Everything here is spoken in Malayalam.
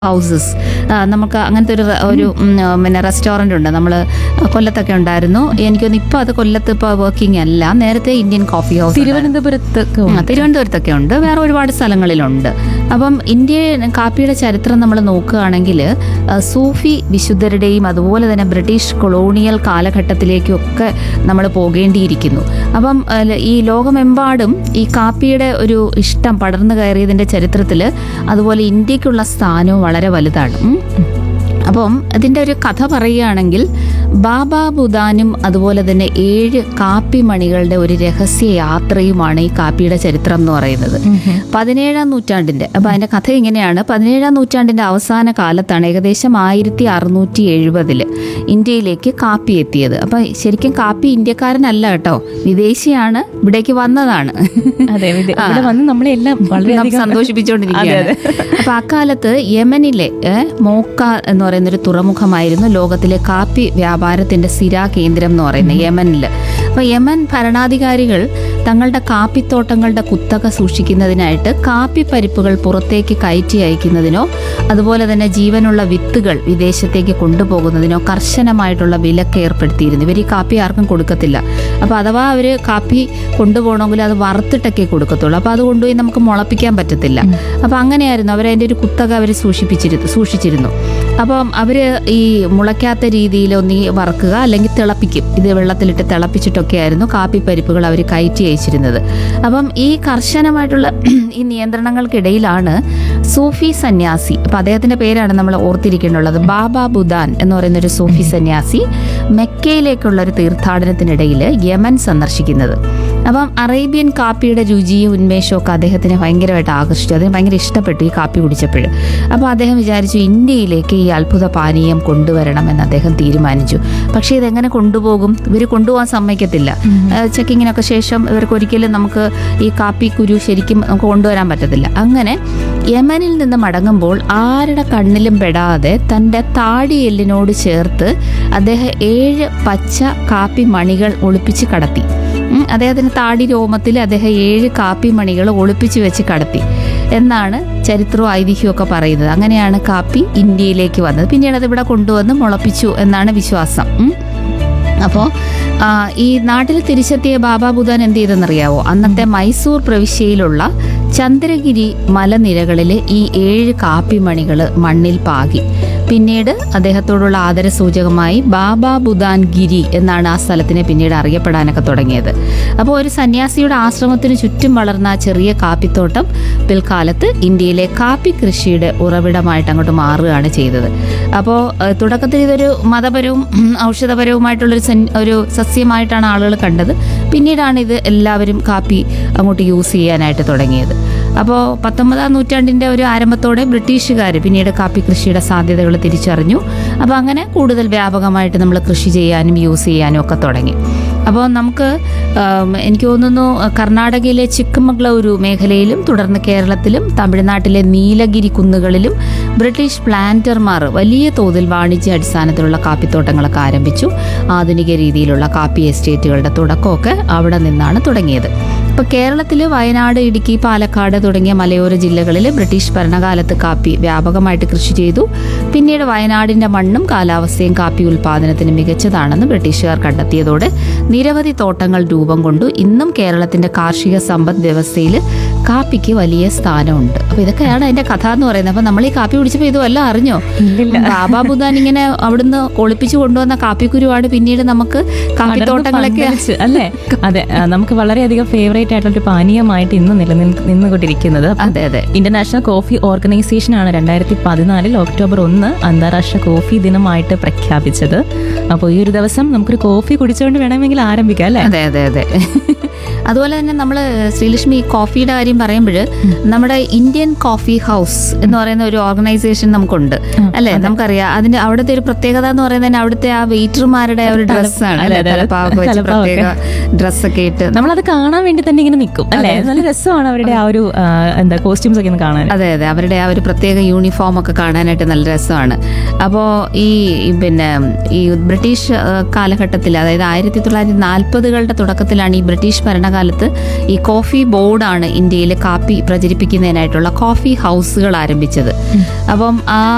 ഹൗസസ് നമുക്ക് അങ്ങനത്തെ ഒരു റെ- ഒരു ഉം, പിന്നെ റെസ്റ്റോറൻ്റ് ഉണ്ട് നമ്മൾ കൊല്ലത്തൊക്കെ ഉണ്ടായിരുന്നു എനിക്കൊന്ന് ഇപ്പോൾ അത് കൊല്ലത്ത് ഇപ്പോൾ വർക്കിംഗ് അല്ല നേരത്തെ ഇന്ത്യൻ കോഫി ഹൗസ് തിരുവനന്തപുരത്തൊക്കെ ആ, തിരുവനന്തപുരത്തൊക്കെ ഉണ്ട് വേറെ ഒരുപാട് സ്ഥലങ്ങളിലുണ്ട് അപ്പം ഇന്ത്യ കാപ്പിയുടെ ചരിത്രം നമ്മൾ നോക്കുകയാണെങ്കിൽ ആ, സൂഫി വിശുദ്ധരുടെയും അതുപോലെ തന്നെ ബ്രിട്ടീഷ് കൊളോണിയൽ കാലഘട്ടത്തിലേക്കും ഒക്കെ നമ്മൾ പോകേണ്ടിയിരിക്കുന്നു അപ്പം ആ, ല- ഈ ലോകമെമ്പാടും ഈ കാപ്പിയുടെ ഒരു ഇഷ്ടം പടർന്നു കയറിയതിൻ്റെ ചരിത്രത്തിൽ അതുപോലെ ഇന്ത്യക്കുള്ള സ്ഥാനവും വളരെ വലുതാണ് ഉം. അപ്പം അതിൻ്റെ ഒരു കഥ പറയുകയാണെങ്കിൽ ബാബ ബുദാനും അതുപോലെ തന്നെ ഏഴ് കാപ്പി മണികളുടെ ഒരു രഹസ്യ യാത്രയുമാണ് ഈ കാപ്പിയുടെ ചരിത്രം എന്ന് പറയുന്നത് പതിനേഴാം നൂറ്റാണ്ടിൻ്റെ അപ്പം അതിൻ്റെ കഥ ഇങ്ങനെയാണ് പതിനേഴാം നൂറ്റാണ്ടിൻ്റെ അവസാന കാലത്താണ് ഏകദേശം ആയിരത്തി അറുന്നൂറ്റി എഴുപതിൽ ഇന്ത്യയിലേക്ക് കാപ്പി എത്തിയത് അപ്പം ശരിക്കും കാപ്പി ഇന്ത്യക്കാരനല്ല കേട്ടോ വിദേശിയാണ് ഇവിടേക്ക് വന്നതാണ് അതെ ഇത് ഇവിടെ വന്ന് നമ്മളെല്ലാം നമുക്ക് വളരെയധികം സന്തോഷിപ്പിച്ചുകൊണ്ടിരിക്കുകയാണ് അപ്പൊ അക്കാലത്ത് യമനിലെ ഏ, മോക്ക എന്ന് പറയുന്ന ഒരു തുറമുഖമായിരുന്നു ലോകത്തിലെ കാപ്പി വ്യാപാരത്തിന്റെ സ്ഥിരാ കേന്ദ്രം എന്ന് പറയുന്നത് യമനിൽ അപ്പൊ യമൻ ഭരണാധികാരികൾ തങ്ങളുടെ കാപ്പിത്തോട്ടങ്ങളുടെ കുത്തക സൂക്ഷിക്കുന്നതിനായിട്ട് കാപ്പി പരിപ്പുകൾ പുറത്തേക്ക് കയറ്റി അയക്കുന്നതിനോ അതുപോലെ തന്നെ ജീവനുള്ള വിത്തുകൾ വിദേശത്തേക്ക് കൊണ്ടുപോകുന്നതിനോ കർശനമായിട്ടുള്ള വിലക്ക് ഏർപ്പെടുത്തിയിരുന്നു ഇവർ ഈ കാപ്പി ആർക്കും കൊടുക്കത്തില്ല അപ്പോൾ അഥവാ അവർ കാപ്പി കൊണ്ടുപോകണമെങ്കിൽ അത് വറുത്തിട്ടൊക്കെ കൊടുക്കത്തുള്ളൂ അപ്പോൾ അത് കൊണ്ടുപോയി നമുക്ക് മുളപ്പിക്കാൻ പറ്റത്തില്ല അപ്പോൾ അങ്ങനെയായിരുന്നു അവരതിൻ്റെ ഒരു കുത്തക അവർ സൂക്ഷിപ്പിച്ചിരുന്നു സൂക്ഷിച്ചിരുന്നു അപ്പം അവർ ഈ മുളയ്ക്കാത്ത രീതിയിൽ ഒന്നീ വറക്കുക അല്ലെങ്കിൽ തിളപ്പിക്കും ഇത് വെള്ളത്തിലിട്ട് തിളപ്പിച്ചിട്ടൊക്കെ ആയിരുന്നു കാപ്പി പരിപ്പുകൾ അവർ കയറ്റി അയച്ചിരുന്നത് അപ്പം ഈ കർശനമായിട്ടുള്ള ഈ നിയന്ത്രണങ്ങൾക്കിടയിലാണ് സൂഫി സന്യാസി അപ്പം അദ്ദേഹത്തിൻ്റെ പേരാണ് നമ്മൾ ഓർത്തിരിക്കേണ്ടുള്ളത് ബാബ ബുദാൻ എന്ന് പറയുന്ന ഒരു സൂഫി സന്യാസി മെക്കയിലേക്കുള്ള ഒരു തീർത്ഥാടനത്തിനിടയിൽ യമൻ സന്ദർശിക്കുന്നത് അപ്പം അറേബ്യൻ കാപ്പിയുടെ രുചിയും ഉന്മേഷവും ഒക്കെ അദ്ദേഹത്തിനെ ഭയങ്കരമായിട്ട് ആകർഷിച്ചു അദ്ദേഹം ഭയങ്കര ഇഷ്ടപ്പെട്ടു ഈ കാപ്പി കുടിച്ചപ്പോൾ അപ്പോൾ അദ്ദേഹം വിചാരിച്ചു ഇന്ത്യയിലേക്ക് ഈ അത്ഭുത പാനീയം കൊണ്ടുവരണം എന്ന് അദ്ദേഹം തീരുമാനിച്ചു പക്ഷേ ഇതെങ്ങനെ കൊണ്ടുപോകും ഇവർ കൊണ്ടുപോകാൻ സമ്മതിക്കത്തില്ല ചെക്കിങ്ങിനൊക്കെ ശേഷം ഇവർക്ക് ഒരിക്കലും നമുക്ക് ഈ കാപ്പി കുരു ശരിക്കും നമുക്ക് കൊണ്ടുവരാൻ പറ്റത്തില്ല അങ്ങനെ യമനിൽ നിന്ന് മടങ്ങുമ്പോൾ ആരുടെ കണ്ണിലും പെടാതെ തൻ്റെ താടിയെല്ലിനോട് ചേർത്ത് അദ്ദേഹം ഏഴ് പച്ച കാപ്പി മണികൾ ഒളിപ്പിച്ച് കടത്തി ഉം, അദ്ദേഹത്തിന് താടി രോമത്തിൽ അദ്ദേഹം ഏഴ് കാപ്പി മണികൾ ഒളിപ്പിച്ച് വെച്ച് കടത്തി എന്നാണ് ചരിത്രവും ഐതിഹ്യവും ഒക്കെ പറയുന്നത് അങ്ങനെയാണ് കാപ്പി ഇന്ത്യയിലേക്ക് വന്നത് പിന്നീട് അത് ഇവിടെ കൊണ്ടുവന്ന് മുളപ്പിച്ചു എന്നാണ് വിശ്വാസം ഉം. അപ്പോൾ ഈ നാട്ടിൽ തിരിച്ചെത്തിയ ബാബാ ബുദാൻ എന്ത് ചെയ്തെന്നറിയാവോ അന്നത്തെ മൈസൂർ പ്രവിശ്യയിലുള്ള ചന്ദ്രഗിരി മലനിരകളിൽ ഈ ഏഴ് കാപ്പിമണികൾ മണ്ണിൽ പാകി പിന്നീട് അദ്ദേഹത്തോടുള്ള ആദരസൂചകമായി ബാബാ ബുദാൻ ഗിരി എന്നാണ് ആ സ്ഥലത്തിനെ പിന്നീട് അറിയപ്പെടാനൊക്കെ തുടങ്ങിയത് അപ്പോൾ ഒരു സന്യാസിയുടെ ആശ്രമത്തിന് ചുറ്റും വളർന്ന ആ ചെറിയ കാപ്പിത്തോട്ടം പിൽക്കാലത്ത് ഇന്ത്യയിലെ കാപ്പി കൃഷിയുടെ ഉറവിടമായിട്ട് അങ്ങോട്ട് മാറുകയാണ് ചെയ്തത് അപ്പോൾ ഏഹ്, തുടക്കത്തിൽ ഇതൊരു മതപരവും ഉം, ഔഷധപരവുമായിട്ടുള്ളൊരു സൻ ഒരു സസ്യമായിട്ടാണ് ആളുകൾ കണ്ടത് പിന്നീടാണ് ഇത് എല്ലാവരും കാപ്പി അങ്ങോട്ട് യൂസ് ചെയ്യാനായിട്ട് തുടങ്ങിയത് അപ്പോൾ പത്തൊമ്പതാം നൂറ്റാണ്ടിൻ്റെ ഒരു ആരംഭത്തോടെ ബ്രിട്ടീഷുകാർ പിന്നീട് കാപ്പി കൃഷിയുടെ സാധ്യതകൾ തിരിച്ചറിഞ്ഞു അപ്പോൾ അങ്ങനെ കൂടുതൽ വ്യാപകമായിട്ട് നമ്മൾ കൃഷി ചെയ്യാനും യൂസ് ചെയ്യാനും ഒക്കെ തുടങ്ങി അപ്പോൾ നമുക്ക് ആം, എനിക്ക് തോന്നുന്നു കർണാടകയിലെ ചിക്കമംഗ്ലൂരു മേഖലയിലും തുടർന്ന് കേരളത്തിലും തമിഴ്നാട്ടിലെ നീലഗിരി കുന്നുകളിലും ബ്രിട്ടീഷ് പ്ലാന്റർമാർ വലിയ തോതിൽ വാണിജ്യ അടിസ്ഥാനത്തിലുള്ള കാപ്പിത്തോട്ടങ്ങളൊക്കെ ആരംഭിച്ചു ആധുനിക രീതിയിലുള്ള കാപ്പി എസ്റ്റേറ്റുകളുടെ തുടക്കമൊക്കെ അവിടെ നിന്നാണ് തുടങ്ങിയത് ഇപ്പോൾ കേരളത്തിൽ വയനാട് ഇടുക്കി പാലക്കാട് തുടങ്ങിയ മലയോര ജില്ലകളിൽ ബ്രിട്ടീഷ് ഭരണകാലത്ത് കാപ്പി വ്യാപകമായിട്ട് കൃഷി ചെയ്തു പിന്നീട് വയനാടിൻ്റെ മണ്ണും കാലാവസ്ഥയും കാപ്പി ഉൽപ്പാദനത്തിന് മികച്ചതാണെന്ന് ബ്രിട്ടീഷുകാർ കണ്ടെത്തിയതോടെ നിരവധി തോട്ടങ്ങൾ രൂപം കൊണ്ടു ഇന്നും കേരളത്തിൻ്റെ കാർഷിക സമ്പദ് വ്യവസ്ഥയിൽ കാപ്പിക്ക് വലിയ സ്ഥാനമുണ്ട് അപ്പോൾ ഇതൊക്കെയാണ് അതിൻ്റെ കഥ എന്ന് പറയുന്നത് അപ്പോൾ നമ്മൾ ഈ കാപ്പി കുടിച്ചപ്പോൾ ഇതുമല്ല അറിഞ്ഞോ ബാബാ ബുദാൻ ഇങ്ങനെ അവിടുന്ന് ഒളിപ്പിച്ചു കൊണ്ടുവന്ന കാപ്പിക്കുരുവാണ് പിന്നീട് നമുക്ക് കാപ്പിത്തോട്ടങ്ങളൊക്കെ പന്തലിച്ച്, അല്ലേ അതെ ആ, നമുക്ക് വളരെയധികം ഫേവറേറ്റ് ആയിട്ടുള്ള ഒരു പാനീയമായിട്ട് ഇന്ന് നിലനിന്ന് നിന്നുകൊണ്ടിരിക്കുന്നത് അപ്പം അതെ അതെ ഇന്റർനാഷണൽ കോഫി ഓർഗനൈസേഷൻ ആണ് രണ്ടായിരത്തി പതിനാലിൽ ഒക്ടോബർ ഒന്ന് അന്താരാഷ്ട്ര കോഫി ദിനമായിട്ട് പ്രഖ്യാപിച്ചത് അപ്പോൾ ഈ ഒരു ദിവസം നമുക്കൊരു കോഫി കുടിച്ചുകൊണ്ട് വേണമെങ്കിൽ ആരംഭിക്കാം അല്ലേ അതെ അതെ അതെ അതുപോലെ തന്നെ നമ്മൾ ശ്രീലക്ഷ്മി ഈ കോഫിയുടെ കാര്യം പറയുമ്പോൾ നമ്മുടെ ഇന്ത്യൻ കോഫി ഹൗസ് എന്ന് പറയുന്ന ഒരു ഓർഗനൈസേഷൻ നമുക്കുണ്ട് അല്ലേ നമുക്കറിയാം അതിന്റെ അവിടുത്തെ ഒരു പ്രത്യേകത എന്ന് പറയുന്നത് അവിടുത്തെ ആ വെയിറ്റർമാരുടെ ഒരു ഡ്രസ്സാണ് അതെ, അതെ, അതെ. തലപ്പാവൊക്കെ വെച്ച് തലപ്പാവൊക്കെ. പ്രത്യേക ഡ്രസ്സൊക്കെ ഇട്ട് നമ്മളത് കാണാൻ വേണ്ടി തന്നെ ഇങ്ങനെ നിൽക്കും അല്ലേ നല്ല രസമാണ് അവരുടെ ആ ഒരു ആ, എന്താ കോസ്റ്റ്യൂംസ് ഒക്കെ ഒന്ന് കാണാൻ അതെ അതെ അവരുടെ ആ ഒരു പ്രത്യേക യൂണിഫോം ഒക്കെ കാണാനായിട്ട് നല്ല രസമാണ് അപ്പോൾ ഈ ഈ പിന്നെ ഈ ബ്രിട്ടീഷ് ആ, കാലഘട്ടത്തിൽ അതായത് ആയിരത്തി തൊള്ളായിരത്തി നാൽപ്പതുകളുടെ തുടക്കത്തിലാണ് ഈ ബ്രിട്ടീഷ് ഭരണകാലത്ത് ഈ കോഫി ബോർഡാണ് ഇന്ത്യയിൽ കാപ്പി പ്രചരിപ്പിക്കുന്നതിനായിട്ടുള്ള കോഫി ഹൗസുകൾ ആരംഭിച്ചത് അപ്പം ആ